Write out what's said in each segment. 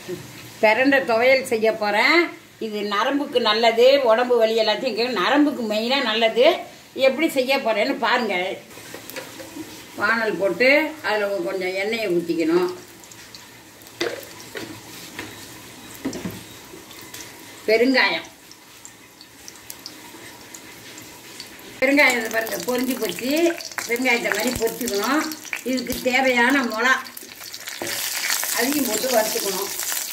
பிரண்டை துவையல் செய்ய போகிறேன் இது நரம்புக்கு நல்லது உடம்பு வலி எல்லாத்தையும் கேட்கும் நரம்புக்கு மெயினாக நல்லது எப்படி செய்ய போகிறேன்னு பாருங்கள் வானல் போட்டு அதில் கொஞ்சம் எண்ணெயை ஊற்றிக்கணும் பெருங்காயம் பெருங்காயத்தை பாருங்க பொரிஞ்சு போச்சு பெருங்காயத்தை மாதிரி பொரிச்சுக்கணும் இதுக்கு தேவையான மிளகா அதையும் போட்டு வறுத்துக்கணும்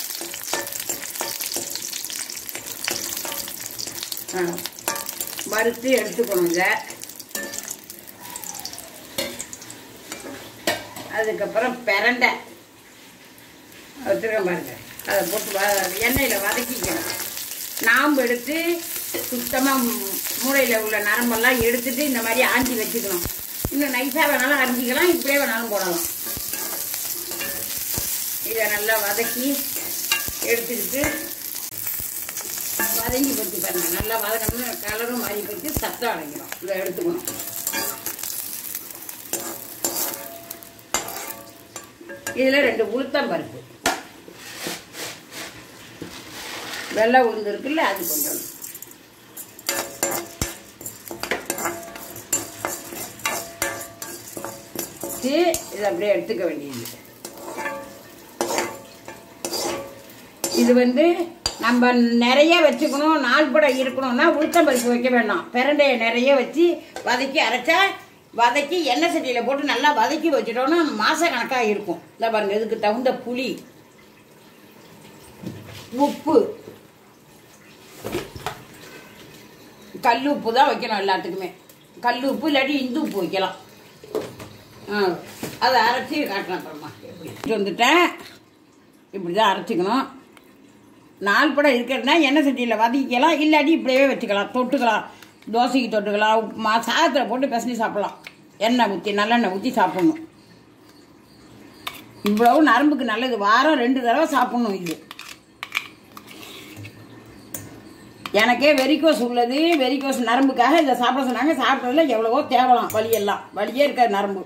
ஆ, வறுத்து எடுத்துக்கணும் இதை அதுக்கப்புறம் பிரண்டை வச்சுருக்கேன் பாருங்க அதை போட்டு வ எண்ணெயில் வதக்கிக்கணும் நாம்பு எடுத்து சுத்தமாக மூளையில் உள்ள நரம்பெல்லாம் எடுத்துட்டு இந்த மாதிரி ஆஞ்சி வச்சுக்கணும் இன்னும் நைஸாக வேணாலும் அரிஞ்சிக்கலாம் இப்படியே வேணாலும் போடலாம் இதை நல்லா வதக்கி எடுத்துக்கிட்டு வதங்கி போச்சு பாருங்க நல்லா வதக்கணும்னு கலரும் மாறி போச்சு சத்தம் அடைக்கிறோம் இதை எடுத்துக்கணும் இதில் ரெண்டு உளுத்தம் பருப்பு வெள்ளை உளுந்து இருக்குல்ல அது கொஞ்சம் வச்சு இதை அப்படியே எடுத்துக்க வேண்டியது இது வந்து நம்ம நிறைய வச்சுக்கணும் நாள் படம் இருக்கணும்னா உளுத்தம் பருப்பு வைக்க வேண்டாம் பிரண்டையை நிறைய வச்சு வதக்கி அரைச்சா வதக்கி எண்ணெய் சட்டியில் போட்டு நல்லா வதக்கி வச்சிட்டோம்னா மாச கணக்காக இருக்கும் இந்த பாருங்க இதுக்கு தகுந்த புளி உப்பு கல் உப்பு தான் வைக்கணும் எல்லாத்துக்குமே கல் உப்பு இல்லாட்டி இந்து உப்பு வைக்கலாம் ஆ அதை அரைச்சி காட்டுறேன் அப்புறமா எப்படி வந்துட்டேன் இப்படி தான் அரைச்சிக்கணும் நாலு படம் இருக்கிறதுனா எண்ணெய் சட்டியில் வதக்கிக்கலாம் இல்லாட்டி இப்படியே வச்சுக்கலாம் தொட்டுக்கலாம் தோசைக்கு தொட்டுக்கலாம் உப்புமா சாதத்தில் போட்டு பிசைஞ்சு சாப்பிடலாம் எண்ணெய் ஊற்றி நல்லெண்ணெய் ஊற்றி சாப்பிடணும் இவ்வளவு நரம்புக்கு நல்லது வாரம் ரெண்டு தடவை சாப்பிடணும் இது எனக்கே வெரிகோஸ் உள்ளது வெரிகோஸ் நரம்புக்காக இதை சாப்பிட சொன்னாங்க சாப்பிட்டதுல எவ்வளவோ தேவலாம் வலியெல்லாம் வலியே இருக்காது நரம்பு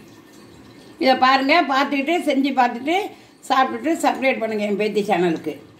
இதை பாருங்க பார்த்துக்கிட்டு செஞ்சு பார்த்துட்டு சாப்பிட்டுட்டு சப்ஸ்கிரைப் பண்ணுங்க என் பேத்தி சேனலுக்கு